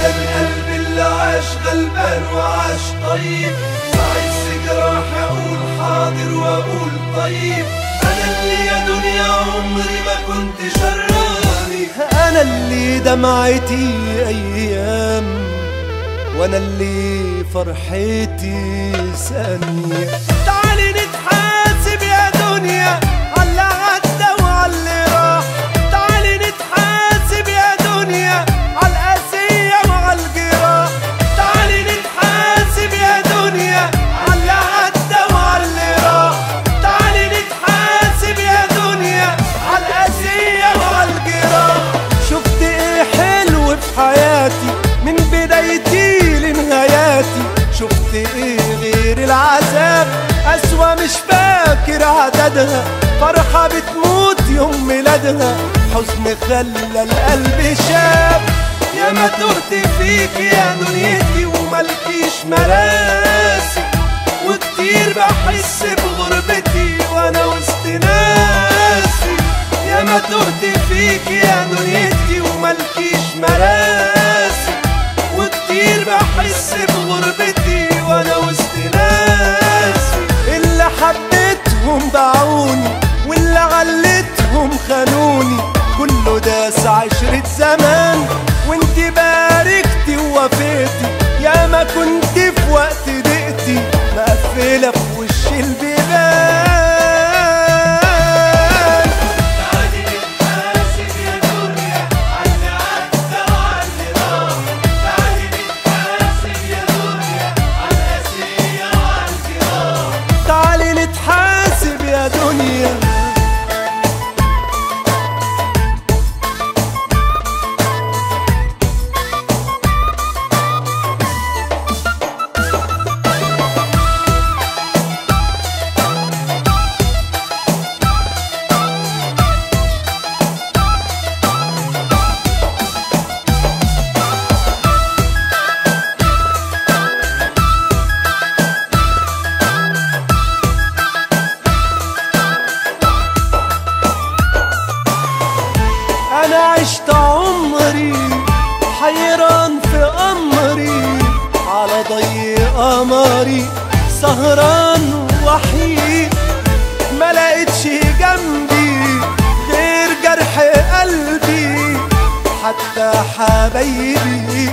أنا القلب اللي عاش غلبان وعاش طيب بعز جراح أقول حاضر وأقول طيب أنا اللي يا دنيا عمري ما كنت شراني انا اللي دمعتي ايام وانا اللي فرحتي ثانية تعالي نتحاسب يا دنيا على عدى وعلى راح تعالي نتحاسب يا دنيا على القاسية وعلى الجراح تعالي نتحاسب يا دنيا على عدى وعلى راح تعالي نتحاسب يا دنيا على القاسية وعلى الجراح شفت ايه حلو في حياتي من بدايتي لنهاياتي شفت ايه غير العذاب اسوأ مش فاكر عددها فرحة بتموت يوم ميلادها حزن خلى القلب شاب يا ما تهت فيك يا دنيتي وملكيش مراسي وكتير بحس بغربتي وانا وسط ناسي يا ما تهت فيك يا دنيتي وملكيش مراسي وكتير بحس بغربتي وانا وسط ناسي اللي حبيتهم باعوني واللي علتهم خانوني كله داس عشرة زمان وانت باركتي ووفيتي يا ما كنت في وقت ضيقتي مقفلة في وش البيبان تعالي نتحاسب يا دنيا عاللي عدى وعاللي راح تعالي نتحاسب يا دنيا عالقاسية وعالجراح تعالي نتحاسب يا دنيا انا عشت عمري حيران في امري على ضي قمري سهران وحيد ما لقيتش جنبي غير جرح قلبي حتى حبايبي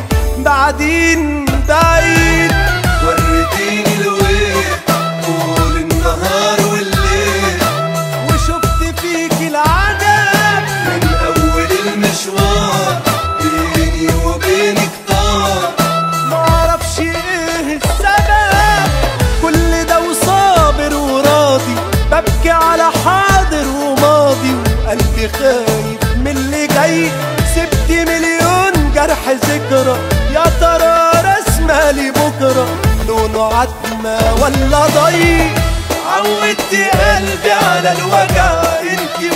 بعدين بعيد وريتيني الويل طول النهار والليل وشفت فيك العذاب من أول المشوار بيني وبينك طار معرفش ايه السبب كل ده وصابر وراضي ببكي على حاضر وماضي وقلبي خايف من اللي جاي سبت مليون جرح ذكرى يا ترى رسمة لي بكرة لونه عتمة ولا ضي عودت قلبي على الوجع انتي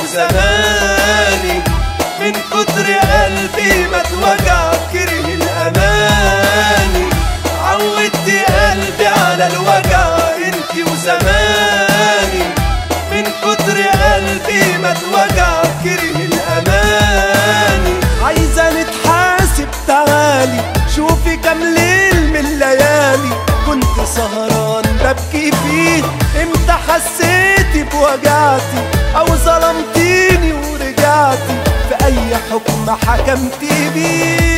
وزماني من كتر قلبي ما اتوجع كره الاماني عودت قلبي على الوجع انتي وزماني من كتر قلبي ما اتوجع كره الاماني عايزة نتحاسب تعالي شوفي كام ليل من الليالي كنت سهران ببكي فيه امتى حسيتي بوجعتي او ظلمتيني ورجعتي في اي حكم حكمتي بيه